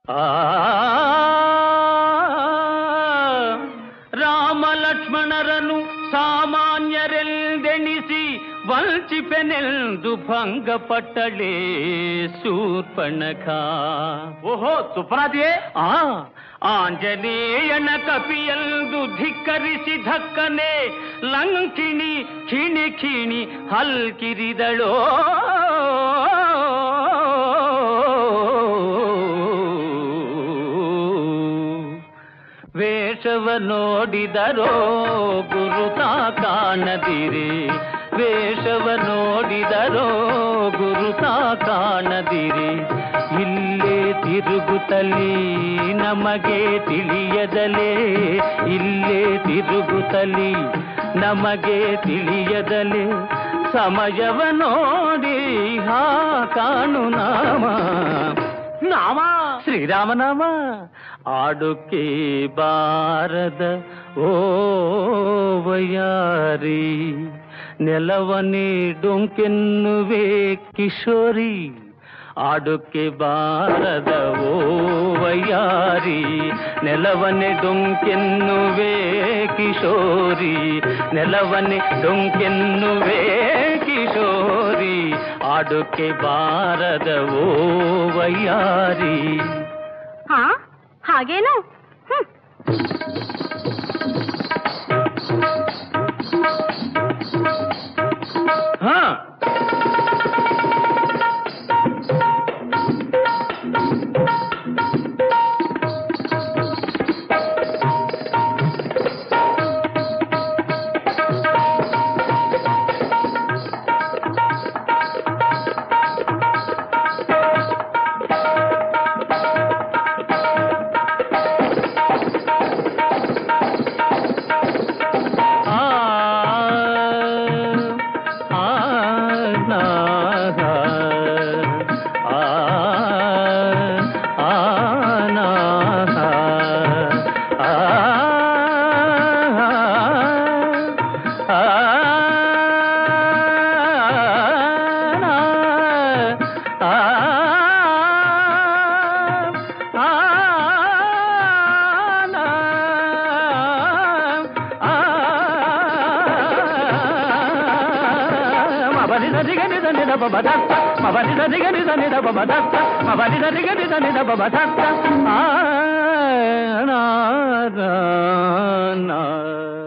ಆ ರಾಮ ಲಕ್ಷ್ಮಣರನು ಸಾಮಾನ್ಯರೆಲ್ದೆಣಿಸಿ ವಂಚಿಪೆನೆಂದು ಭಂಗಪಟ್ಟಳೆ ಶೂರ್ಪಣಖ ಓಹೋ ಸುಪ್ರಾದಿಯೇ ಆ ಆಂಜನೇಯನ ಕಪಿಯಲ್ದು ಧಿಕ್ಕರಿಸಿ ಧಕ್ಕನೆ ಲಂಕಿಣಿ ಖಿಣಿ ಖಿಣಿ ಹಲ್ಕಿರಿದಳೋ ವೇಷವ ನೋಡಿದರೋ ಗುರುತ ಕಾಣದಿರಿ ವೇಷವ ನೋಡಿದರೋ ಗುರುತ ಕಾಣದಿರಿ ಇಲ್ಲೇ ತಿರುಗುತ್ತಲೀ ನಮಗೆ ತಿಳಿಯದಲೇ ಇಲ್ಲೇ ತಿರುಗುತ್ತಲೀ ನಮಗೆ ತಿಳಿಯದಲೇ ಸಮಯವ ನೋಡಿ ಹಾ ಕಾಣು ನಾಮ ನಾಮ ಶ್ರೀರಾಮನಾಮ ಆಡುಕ್ಕೆ ಬಾರದ ಓ ವಯಾರಿ ನೆಲವನೇ ಡೊಂಕೆನ್ನುವೆ ಕಿಶೋರಿ ಆಡುಕ್ಕೆ ಬಾರದ ಓ ವಯಾರಿ ನೆಲವನೆ ಡೊಂಕೆನ್ನುವೆ ಕಿಶೋರಿ ನೆಲವನೆ ಡೊಂಕೆನ್ನುವೆ ಕಿಶೋರಿ ಆಡುಕ್ಕೆ ಬಾರದ ಓ ವಯ್ಯಾರಿ ಹಾ ಹಾಗೇನು ಹ್ಮ್ ಹಾ ಆ ಆ ನಾ ಆ ಆ ನಾ ಆ ಆ మబని సరిగ నిద నిద బబ దత్త మబని సరిగ నిద నిద బబ దత్త మబని సరిగ నిద నిద బబ దత్త ఆ నా నా నా